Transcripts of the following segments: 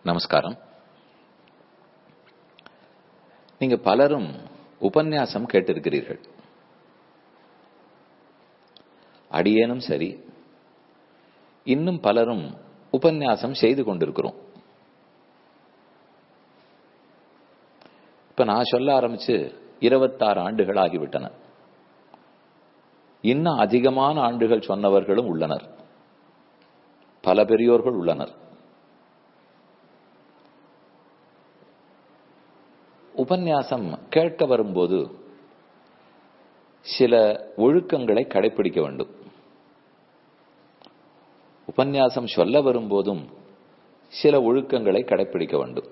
நமஸ்காரம் நீங்க பலரும் உபன்யாசம் கேட்டிருக்கிறீர்கள் அடியேனும் சரி இன்னும் பலரும் உபன்யாசம் செய்து கொண்டிருக்கிறோம் இப்ப நான் சொல்ல ஆரம்பிச்சு இருபத்தாறு ஆண்டுகள் ஆகிவிட்டன இன்னும் அதிகமான ஆண்டுகள் சொன்னவர்களும் உள்ளனர் பல பெரியோர்கள் உள்ளனர் உபன்யாசம் கேட்க வரும்போது சில ஒழுக்கங்களை கடைபிடிக்க வேண்டும் உபன்யாசம் சொல்ல வரும்போதும் சில ஒழுக்கங்களை கடைபிடிக்க வேண்டும்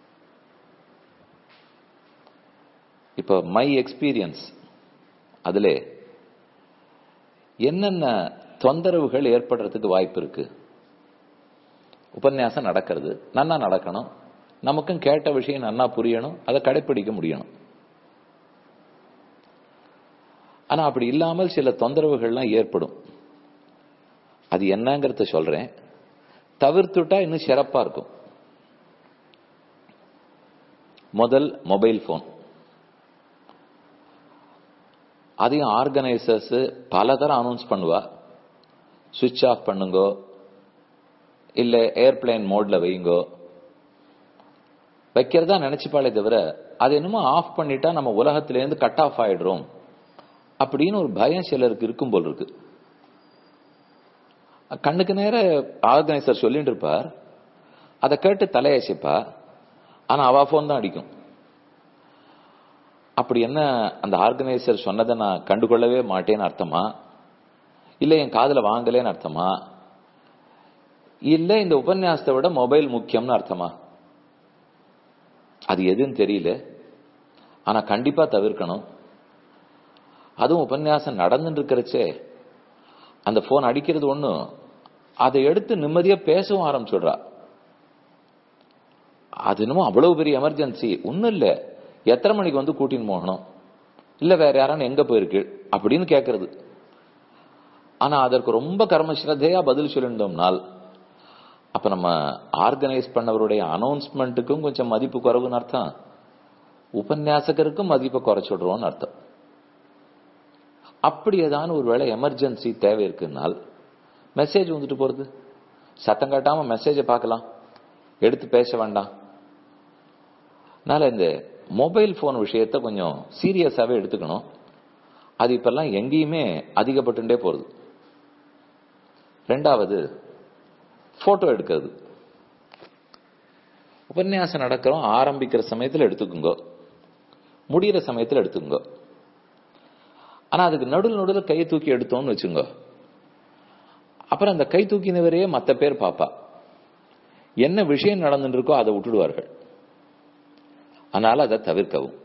இப்ப மை எக்ஸ்பீரியன்ஸ் அதுல என்னென்ன தொந்தரவுகள் ஏற்படுறதுக்கு வாய்ப்பு இருக்கு உபன்யாசம் நடக்கிறது நன்னா நடக்கணும் நமக்கும் கேட்ட விஷயம் நன்னா புரியணும் அதை கடைப்பிடிக்க முடியணும் ஆனா அப்படி இல்லாமல் சில தொந்தரவுகள்லாம் ஏற்படும் அது என்னங்கிறத சொல்றேன் தவிர்த்துட்டா இன்னும் சிறப்பா இருக்கும் முதல் மொபைல் போன் அதையும் ஆர்கனைசர்ஸ் பலதரம் அனௌன்ஸ் பண்ணுவா சுவிட்ச் ஆஃப் பண்ணுங்கோ இல்ல ஏர்பிளைன் மோட்ல வைங்கோ வைக்கிறதா நினைச்சுப்பாளே தவிர அது என்னமோ ஆஃப் பண்ணிட்டா நம்ம உலகத்திலேருந்து கட் ஆஃப் ஆயிடுறோம் அப்படின்னு ஒரு பயம் சிலருக்கு இருக்கும் போல் இருக்கு கண்ணுக்கு நேர ஆர்கனைசர் சொல்லிட்டு இருப்பார் அதை கேட்டு தலையசிப்பா ஆனா அவா போன் தான் அடிக்கும் அப்படி என்ன அந்த ஆர்கனைசர் சொன்னதை நான் கண்டுகொள்ளவே மாட்டேன்னு அர்த்தமா இல்ல என் காதல வாங்கலேன்னு அர்த்தமா இல்ல இந்த உபன்யாசத்தை விட மொபைல் முக்கியம்னு அர்த்தமா அது எதுன்னு தெரியல ஆனா கண்டிப்பா தவிர்க்கணும் அதுவும் உபன்யாசம் நடந்துட்டு இருக்கிறச்சே அந்த போன் அடிக்கிறது ஒண்ணு அதை எடுத்து நிம்மதியா பேசவும் ஆரம்பிச்சுடுறா அது என்னமோ அவ்வளவு பெரிய எமர்ஜென்சி ஒன்னும் இல்ல எத்தனை மணிக்கு வந்து கூட்டின்னு போகணும் இல்ல வேற யாரான எங்க போயிருக்கு அப்படின்னு கேட்கறது ஆனா அதற்கு ரொம்ப கர்மஸ்ரத்தையா பதில் சொல்லியிருந்தோம்னால் அப்ப நம்ம ஆர்கனைஸ் பண்ணவருடைய அனௌன்ஸ்மெண்ட்டுக்கும் கொஞ்சம் மதிப்பு குறைவுன்னு அர்த்தம் உபன்யாசகருக்கும் மதிப்பை குறைச்சுடுறோம்னு அர்த்தம் அப்படி ஏதான ஒரு வேளை எமர்ஜென்சி தேவை இருக்குனால் மெசேஜ் வந்துட்டு போறது சத்தம் காட்டாம மெசேஜை பார்க்கலாம் எடுத்து பேச வேண்டாம் அதனால இந்த மொபைல் போன் விஷயத்த கொஞ்சம் சீரியஸாவே எடுத்துக்கணும் அது இப்பெல்லாம் எங்கேயுமே அதிகப்பட்டுட்டே போறது ரெண்டாவது போட்டோ எடுக்கிறது உபன்யாசம் நடக்கிறோம் ஆரம்பிக்கிற சமயத்தில் எடுத்துக்குங்க முடிகிற சமயத்தில் எடுத்துக்கோங்க ஆனா அதுக்கு நடுவில் நடுவில் கையை தூக்கி எடுத்தோம்னு வச்சுங்க அப்புறம் அந்த கை தூக்கினவரையே மற்ற பேர் பாப்பா என்ன விஷயம் நடந்துட்டு இருக்கோ அதை விட்டுடுவார்கள் அதனால அதை தவிர்க்கவும்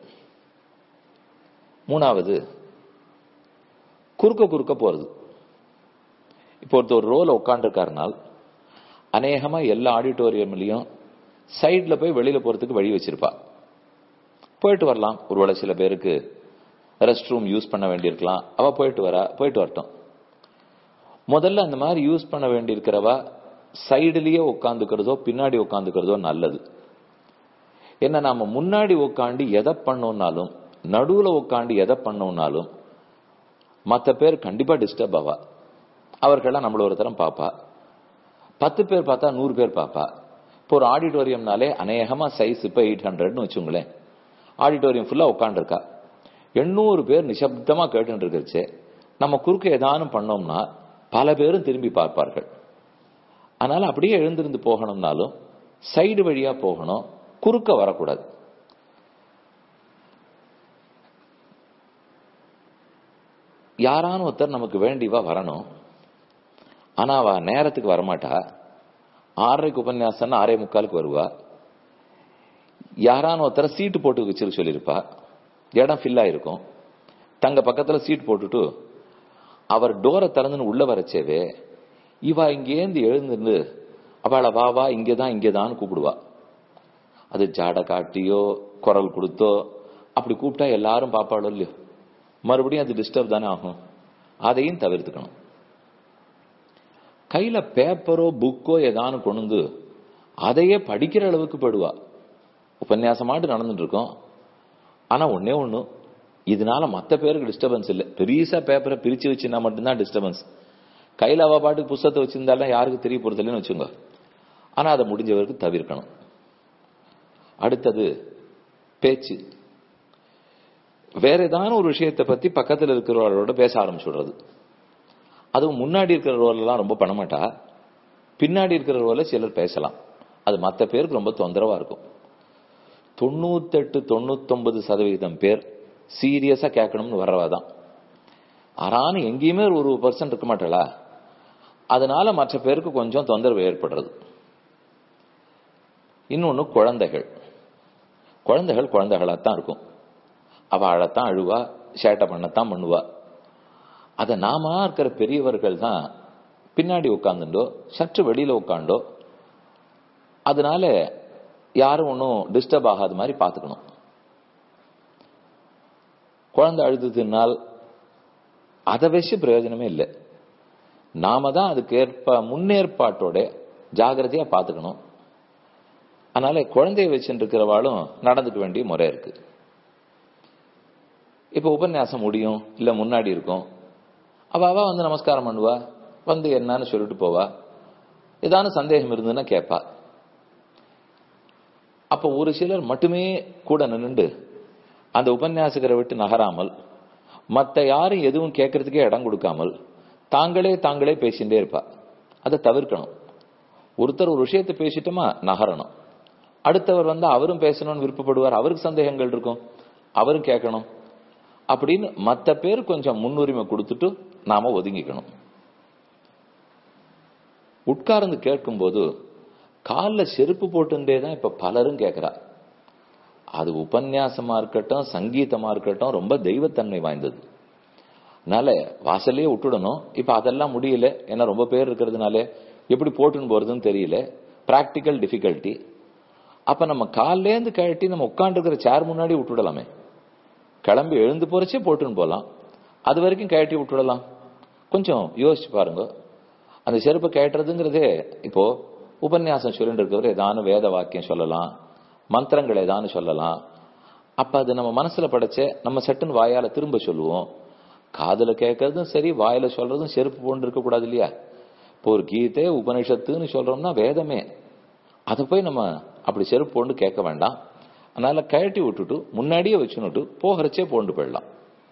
மூணாவது குறுக்க குறுக்க போறது இப்போ ஒருத்தர் ஒரு ரோல உட்காந்துருக்காருனால் அநேகமா எல்லா ஆடிட்டோரியம்லயும் சைட்ல போய் வெளியில போறதுக்கு வழி வச்சிருப்பா போயிட்டு வரலாம் ஒருவேளை சில பேருக்கு ரெஸ்ட் ரூம் யூஸ் பண்ண வேண்டியிருக்கலாம் அவ போயிட்டு வரா போயிட்டு வரட்டும் முதல்ல அந்த மாதிரி யூஸ் பண்ண வேண்டியிருக்கிறவா சைடுலயே உட்காந்துக்கிறதோ பின்னாடி உட்காந்துக்கிறதோ நல்லது என்ன நாம முன்னாடி உட்காந்து எதை பண்ணோம்னாலும் நடுவுல உட்காந்து எதை பண்ணோம்னாலும் மற்ற பேர் கண்டிப்பா டிஸ்டர்ப் ஆவா அவர்கள்லாம் நம்மள ஒரு தரம் பாப்பா பத்து பேர் பார்த்தா நூறு பேர் பாப்பா இப்போ ஒரு ஆடிட்டோரியம்னாலே அநேகமா சைஸ் இப்ப எயிட் ஹண்ட்ரட்னு வச்சுங்களேன் ஆடிட்டோரியம் ஃபுல்லா உட்காந்துருக்கா எண்ணூறு பேர் நிசப்தமா கேட்டு இருக்கிறச்சு நம்ம குறுக்க ஏதானும் பண்ணோம்னா பல பேரும் திரும்பி பார்ப்பார்கள் அதனால அப்படியே எழுந்திருந்து போகணும்னாலும் சைடு வழியா போகணும் குறுக்க வரக்கூடாது யாரான ஒருத்தர் நமக்கு வேண்டிவா வரணும் ஆனா அவ நேரத்துக்கு வரமாட்டா ஆறரைக்கு உபன்யாசம் ஆறே முக்காலுக்கு வருவா யாரான ஒருத்தர சீட்டு போட்டு வச்சிருக்க சொல்லியிருப்பா இடம் ஃபில் ஆயிருக்கும் தங்க பக்கத்துல சீட் போட்டுட்டு அவர் டோரை திறந்துன்னு உள்ள வரச்சேவே இவா இங்கேருந்து எழுந்திருந்து அவளை வா வா இங்கதான் இங்கதான் கூப்பிடுவா அது ஜாடை காட்டியோ குரல் கொடுத்தோ அப்படி கூப்பிட்டா எல்லாரும் பாப்பாளோ இல்லையோ மறுபடியும் அது டிஸ்டர்ப் தானே ஆகும் அதையும் தவிர்த்துக்கணும் கையில பேப்பரோ புக்கோ ஏதானு கொண்டு வந்து அதையே படிக்கிற அளவுக்கு போயிடுவா உபன்யாசமாட்டு நடந்துட்டு இருக்கோம் ஆனா ஒன்னே ஒண்ணு இதனால மத்த பேருக்கு டிஸ்டர்பன்ஸ் இல்லை பெரியசா பேப்பரை பிரிச்சு வச்சுன்னா மட்டும்தான் டிஸ்டர்பன்ஸ் கையில அவ பாட்டுக்கு புஸ்தகத்தை வச்சிருந்தாலும் யாருக்கு தெரிய போறது இல்லைன்னு வச்சுங்க ஆனா அதை முடிஞ்சவருக்கு தவிர்க்கணும் அடுத்தது பேச்சு வேற ஏதான ஒரு விஷயத்தை பத்தி பக்கத்துல இருக்கிறவர்களோட பேச ஆரம்பிச்சுடுறது அதுவும் முன்னாடி இருக்கிறவர்களெல்லாம் ரொம்ப பண்ண மாட்டா பின்னாடி இருக்கிறவர்கள சிலர் பேசலாம் அது மற்ற பேருக்கு ரொம்ப தொந்தரவா இருக்கும் தொண்ணூத்தெட்டு தொண்ணூத்தொன்பது சதவீதம் பேர் சீரியஸா கேட்கணும்னு வர்றவா தான் ஆனாலும் எங்கேயுமே ஒரு பர்சன்ட் இருக்க மாட்டாளா அதனால மற்ற பேருக்கு கொஞ்சம் தொந்தரவு ஏற்படுறது இன்னொன்னு குழந்தைகள் குழந்தைகள் குழந்தைகளாத்தான் இருக்கும் அவ அழத்தான் அழுவா சேட்டை பண்ணத்தான் பண்ணுவா அத நாம இருக்கிற பெரியவர்கள் தான் பின்னாடி உட்காந்துட்டோ சற்று வெளியில உட்காண்டோ அதனால யாரும் ஒன்றும் டிஸ்டர்ப் ஆகாத மாதிரி பார்த்துக்கணும் குழந்தை அழுதுனால அதை வச்சு பிரயோஜனமே இல்லை நாம தான் அதுக்கு ஏற்ப முன்னேற்பாட்டோட ஜாகிரதையா பார்த்துக்கணும் அதனால குழந்தைய வச்சுட்டு இருக்கிறவாளும் நடந்துக்க வேண்டிய முறை இருக்கு இப்ப உபன்யாசம் முடியும் இல்ல முன்னாடி இருக்கும் அவ அவ வந்து நமஸ்காரம் பண்ணுவா வந்து என்னன்னு சொல்லிட்டு போவா ஏதான சந்தேகம் இருந்ததுன்னா கேட்பா அப்ப ஒரு சிலர் மட்டுமே கூட நின்னுண்டு அந்த உபன்யாசகரை விட்டு நகராமல் மத்த யாரும் எதுவும் கேட்கறதுக்கே இடம் கொடுக்காமல் தாங்களே தாங்களே பேசிட்டே இருப்பா அதை தவிர்க்கணும் ஒருத்தர் ஒரு விஷயத்தை பேசிட்டோமா நகரணும் அடுத்தவர் வந்து அவரும் பேசணும்னு விருப்பப்படுவார் அவருக்கு சந்தேகங்கள் இருக்கும் அவரும் கேட்கணும் அப்படின்னு மத்த பேர் கொஞ்சம் முன்னுரிமை கொடுத்துட்டு நாம ஒதுங்கிக்கணும் உட்கார்ந்து கேட்கும்போது காலில் செருப்பு போட்டுட்டே தான் இப்ப பலரும் கேட்கிறா அது உபன்யாசமா இருக்கட்டும் சங்கீதமா இருக்கட்டும் ரொம்ப தெய்வத்தன்மை வாய்ந்தது அதனால வாசல்லையே விட்டுடணும் இப்ப அதெல்லாம் முடியல ஏன்னா ரொம்ப பேர் இருக்கிறதுனால எப்படி போட்டுன்னு போறதுன்னு தெரியல பிராக்டிக்கல் டிஃபிகல்ட்டி அப்ப நம்ம காலிலேருந்து கழட்டி நம்ம உட்காந்துருக்கிற சேர் முன்னாடி விட்டுடலாமே கிளம்பி எழுந்து போறச்சே போட்டுன்னு போலாம் அது வரைக்கும் கழட்டி விட்டுடலாம் கொஞ்சம் யோசிச்சு பாருங்க அந்த செருப்பை கழட்டுறதுங்கிறதே இப்போ உபன்யாசம் சொல்லிட்டு இருக்கவர் ஏதான வேத வாக்கியம் சொல்லலாம் மந்திரங்கள் ஏதானு சொல்லலாம் அப்ப அது நம்ம மனசுல படைச்ச நம்ம சட்டுன்னு வாயால திரும்ப சொல்லுவோம் காதுல கேட்கறதும் சரி வாயில சொல்றதும் செருப்பு போன்று இருக்க கூடாது இல்லையா இப்போ ஒரு கீதை உபனிஷத்துன்னு சொல்றோம்னா வேதமே அதை போய் நம்ம அப்படி செருப்பு போண்டு கேட்க வேண்டாம் அதனால கழட்டி விட்டுட்டு முன்னாடியே வச்சுனுட்டு போகிறச்சே போண்டு போயிடலாம்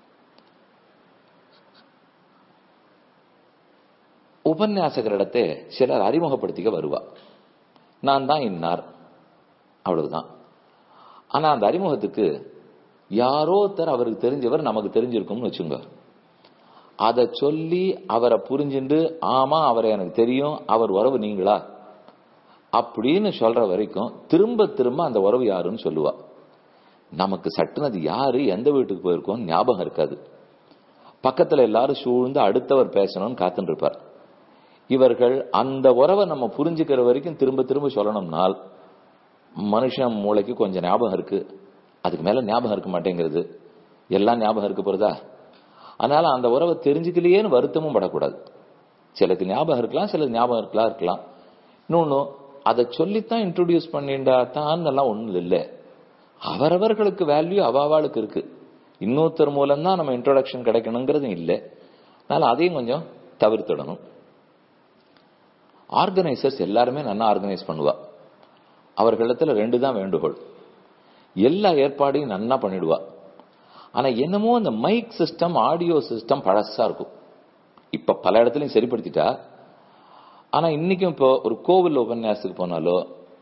உபன்யாசகரிடத்தை சிலர் அறிமுகப்படுத்திக்க வருவா நான் தான் இன்னார் அவ்வளவுதான் ஆனா அந்த அறிமுகத்துக்கு யாரோ ஒருத்தர் அவருக்கு தெரிஞ்சவர் நமக்கு தெரிஞ்சிருக்கும்னு வச்சுங்க அதை சொல்லி அவரை புரிஞ்சுண்டு ஆமா அவரை எனக்கு தெரியும் அவர் உறவு நீங்களா அப்படின்னு சொல்ற வரைக்கும் திரும்ப திரும்ப அந்த உறவு யாருன்னு சொல்லுவா நமக்கு சட்டுன்னு அது யாரு எந்த வீட்டுக்கு போயிருக்கோம் ஞாபகம் இருக்காது பக்கத்துல எல்லாரும் சூழ்ந்து அடுத்தவர் பேசணும்னு காத்துட்டு இருப்பார் இவர்கள் அந்த உறவை நம்ம புரிஞ்சுக்கிற வரைக்கும் திரும்ப திரும்ப சொல்லணும்னால் மனுஷன் மூளைக்கு கொஞ்சம் ஞாபகம் இருக்கு அதுக்கு மேல ஞாபகம் இருக்க மாட்டேங்கிறது எல்லாம் ஞாபகம் இருக்க போறதா அதனால அந்த உறவை தெரிஞ்சுக்கலையேன்னு வருத்தமும் படக்கூடாது சிலருக்கு ஞாபகம் இருக்கலாம் சிலருக்கு ஞாபகம் இருக்கலாம் இருக்கலாம் இன்னொன்னு அதை சொல்லித்தான் இன்ட்ரோடியூஸ் பண்ணிண்டா தான் எல்லாம் ஒண்ணும் இல்லை அவரவர்களுக்கு வேல்யூ அவாவாளுக்கு இருக்கு இன்னொருத்தர் மூலம் தான் நம்ம இன்ட்ரோடக்ஷன் கிடைக்கணுங்கிறது இல்லை அதனால அதையும் கொஞ்சம் தவிர்த்திடணும் ஆர்கனைசர்ஸ் எல்லாருமே நல்லா ஆர்கனைஸ் பண்ணுவா அவர்களிடத்துல ரெண்டு தான் வேண்டுகோள் எல்லா ஏற்பாடையும் நன்னா பண்ணிடுவா ஆனா என்னமோ அந்த மைக் சிஸ்டம் ஆடியோ சிஸ்டம் பழசா இருக்கும் இப்ப பல இடத்துலயும் சரிப்படுத்திட்டா ஆனா இன்னைக்கும் இப்போ ஒரு கோவில் உபன்யாசத்துக்கு போனாலோ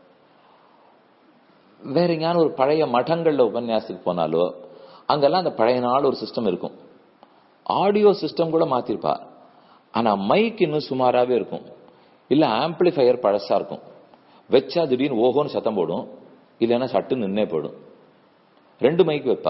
வேற எங்கேயான ஒரு பழைய மடங்கள்ல உபன்யாசத்துக்கு போனாலோ அங்கெல்லாம் அந்த பழைய நாள் ஒரு சிஸ்டம் இருக்கும் ஆடியோ சிஸ்டம் கூட மாத்திருப்பா ஆனா மைக் இன்னும் சுமாராவே இருக்கும் இல்ல ஆம்பிளிஃபையர் பழசா இருக்கும் வச்சா திடீர்னு ஓஹோன்னு சத்தம் போடும் இல்லைன்னா சட்டு நின்னே போடும் ரெண்டு மைக் வைப்பா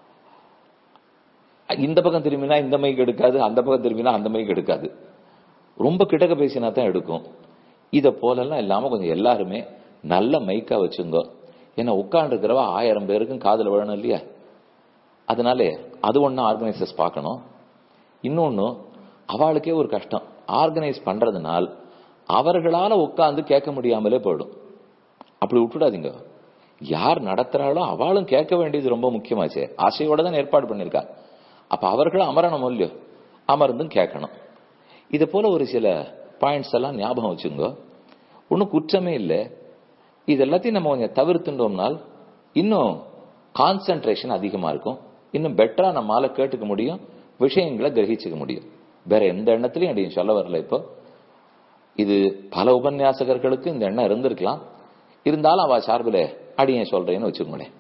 இந்த பக்கம் திரும்பினா இந்த மைக் எடுக்காது அந்த பக்கம் திரும்பினா அந்த மைக் எடுக்காது ரொம்ப கிட்டக்க பேசினா தான் எடுக்கும் இத போலெல்லாம் இல்லாம கொஞ்சம் எல்லாருமே நல்ல மைக்கா வச்சுங்க ஏன்னா உட்காந்துருக்கிறவ ஆயிரம் பேருக்கும் காதல் விழணும் இல்லையா அதனால அது ஒன்னும் ஆர்கனைசர்ஸ் பார்க்கணும் இன்னொன்னு அவளுக்கே ஒரு கஷ்டம் ஆர்கனைஸ் பண்றதுனால் அவர்களால உட்கார்ந்து கேட்க முடியாமலே போயிடும் அப்படி விட்டுடாதீங்க யார் நடத்துறாளோ அவளும் கேட்க வேண்டியது ரொம்ப முக்கியமாச்சே ஆசையோட தான் ஏற்பாடு பண்ணிருக்கா அப்ப அவர்களும் அமரணும் இல்லையோ அமர்ந்தும் கேட்கணும் இது போல ஒரு சில பாயிண்ட்ஸ் எல்லாம் ஞாபகம் வச்சுங்க ஒன்றும் குற்றமே இல்லை இது எல்லாத்தையும் நம்ம கொஞ்சம் தவிர்த்துட்டோம்னால் இன்னும் கான்சென்ட்ரேஷன் அதிகமா இருக்கும் இன்னும் பெட்டரா நம்மால கேட்டுக்க முடியும் விஷயங்களை கிரகிச்சுக்க முடியும் வேற எந்த எண்ணத்திலையும் அடியும் சொல்ல வரல இப்போ இது பல உபன்யாசகர்களுக்கு இந்த எண்ணம் இருந்திருக்கலாம் இருந்தாலும் அவ சார்பில் அடியேன் சொல்றேன்னு வச்சுக்கோங்களேன்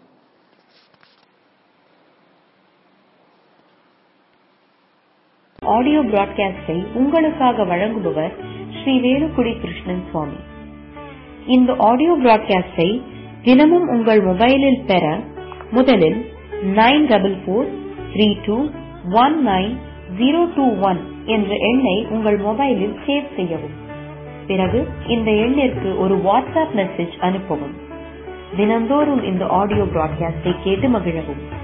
ஆடியோ பிராட்காஸ்டை உங்களுக்காக வழங்குபவர் ஸ்ரீ வேலுக்குடி கிருஷ்ணன் சுவாமி இந்த ஆடியோ பிராட்காஸ்டை தினமும் உங்கள் மொபைலில் பெற முதலில் nine double four three two one nine zero two one என்ற எண்ணை உங்கள் மொபைலில் சேவ் செய்யவும் பிறகு இந்த எண்ணிற்கு ஒரு வாட்ஸ்அப் மெசேஜ் அனுப்பவும் தினந்தோறும் இந்த ஆடியோ பிராட்காஸ்டை கேட்டு மகிழவும்